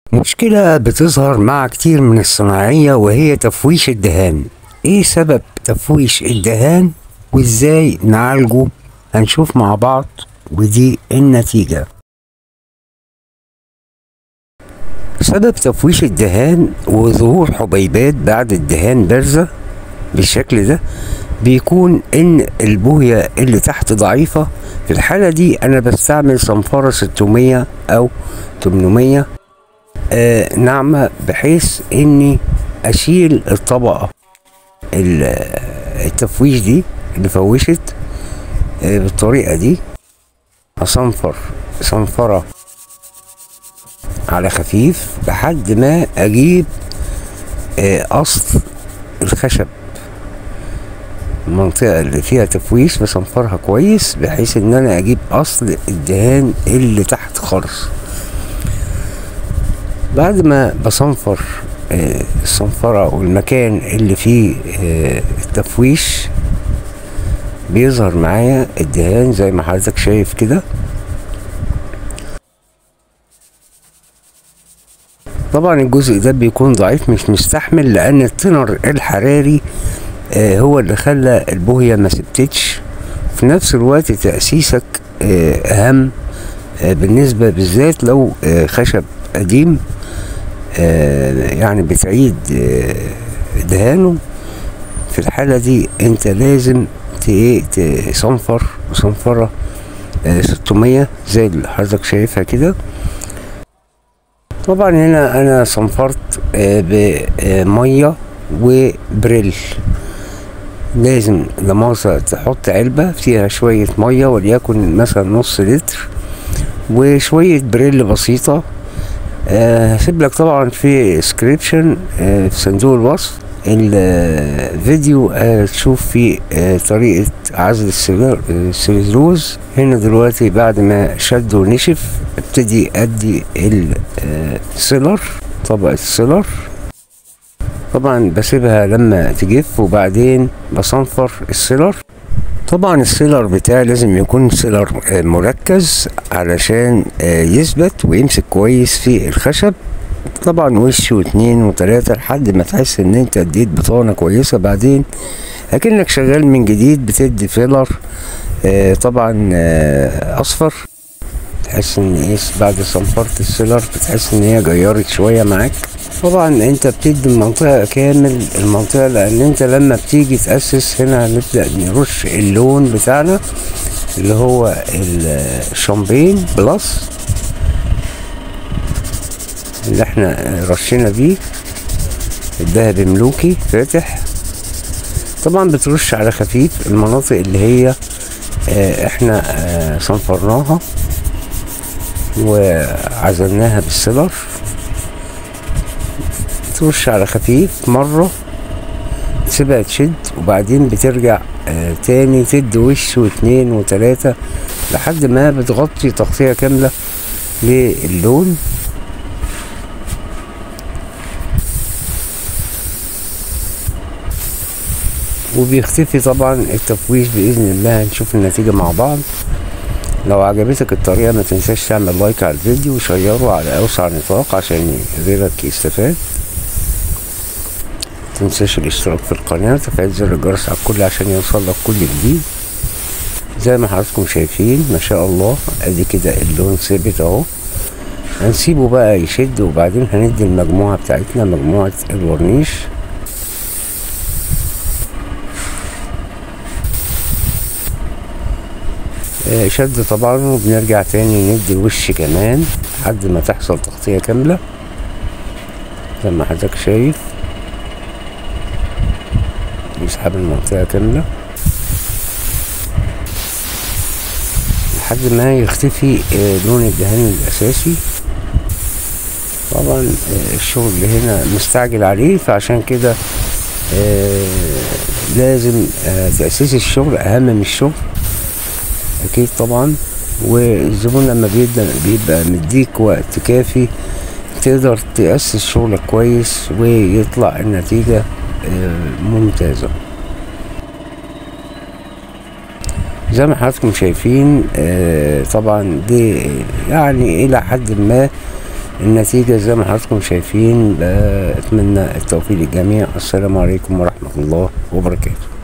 مشكلة بتظهر مع كتير من الصناعية وهي تفويش الدهان ايه سبب تفويش الدهان وازاي نعالجه هنشوف مع بعض ودي النتيجة سبب تفويش الدهان وظهور حبيبات بعد الدهان بارزة بالشكل ده بيكون ان البوية اللي تحت ضعيفة في الحالة دي انا بستعمل صنفرة 600 او 800 آه ناعمة بحيث اني اشيل الطبقة التفويش دي اللي فوشت آه بالطريقة دي اصنفر صنفرة على خفيف لحد ما اجيب آه اصل الخشب المنطقة اللي فيها تفويش بصنفرها كويس بحيث ان انا اجيب اصل الدهان اللي تحت خالص بعد ما بصنفر آه الصنفرة والمكان اللي فيه آه التفويش بيظهر معايا الدهان زي ما حضرتك شايف كده طبعا الجزء ده بيكون ضعيف مش مستحمل لان التنر الحراري آه هو اللي خلى البوهية ما سبتتش في نفس الوقت تأسيسك آه أهم آه بالنسبة بالذات لو خشب قديم يعني بتعيد دهانه في الحالة دي انت لازم تصنفر صنفرة 600 زي اللي حضرتك شايفها كده طبعا هنا انا صنفرت بمية وبريل لازم لمؤاخذة تحط علبة فيها شوية مية وليكن مثلا نص لتر وشوية بريل بسيطة هسيب لك طبعا في ديسكريبشن آه في صندوق الوصف الفيديو تشوف فيه طريقة عزل السليلوز هنا دلوقتي بعد ما شد ونشف ابتدي ادي السيلر طبقة السيلر طبعا بسيبها لما تجف وبعدين بصنفر السيلر طبعا السيلر بتاعي لازم يكون سيلر مركز علشان يثبت ويمسك كويس في الخشب طبعا وش واتنين وتلاتة لحد ما تحس ان انت اديت بطانة كويسة بعدين اكنك شغال من جديد بتدي فيلر آه طبعا آه اصفر تحس ان ايه بعد صنفرت السيلر بتحس ان هي جيرت شوية معاك طبعا انت بتدي المنطقة كامل المنطقة لان انت لما بتيجي تأسس هنا هنبدأ نرش اللون بتاعنا اللي هو الشامبين بلس اللي احنا رشينا بيه الذهب ملوكي فاتح طبعا بترش على خفيف المناطق اللي هي اه احنا اه صنفرناها وعزلناها بالسيلر ترش على خفيف مرة تسيبها تشد وبعدين بترجع اه تاني تدي وش واتنين وتلاتة لحد ما بتغطي تغطية كاملة للون وبيختفي طبعا التفويش باذن الله هنشوف النتيجه مع بعض لو عجبتك الطريقه ما تنساش تعمل لايك على الفيديو وشيره على اوسع نطاق عشان غيرك يستفاد تنساش الاشتراك في القناه وتفعيل زر الجرس على الكل عشان يوصلك كل جديد زي ما حضراتكم شايفين ما شاء الله ادي كده اللون ثابت اهو هنسيبه بقى يشد وبعدين هندي المجموعه بتاعتنا مجموعه الورنيش شد طبعا وبنرجع تاني ندي الوش كمان لحد ما تحصل تغطية كاملة زي ما حضرتك شايف نسحب المنطقة كاملة لحد ما يختفي لون الدهان الأساسي طبعا الشغل اللي هنا مستعجل عليه فعشان كده لازم تأسيس الشغل أهم من الشغل اكيد طبعا والزبون لما بيبدا بيبقى مديك وقت كافي تقدر تأسس شغلك كويس ويطلع النتيجة ممتازة زي ما حضراتكم شايفين طبعا دي يعني الى حد ما النتيجة زي ما حضراتكم شايفين بتمنى التوفيق للجميع السلام عليكم ورحمة الله وبركاته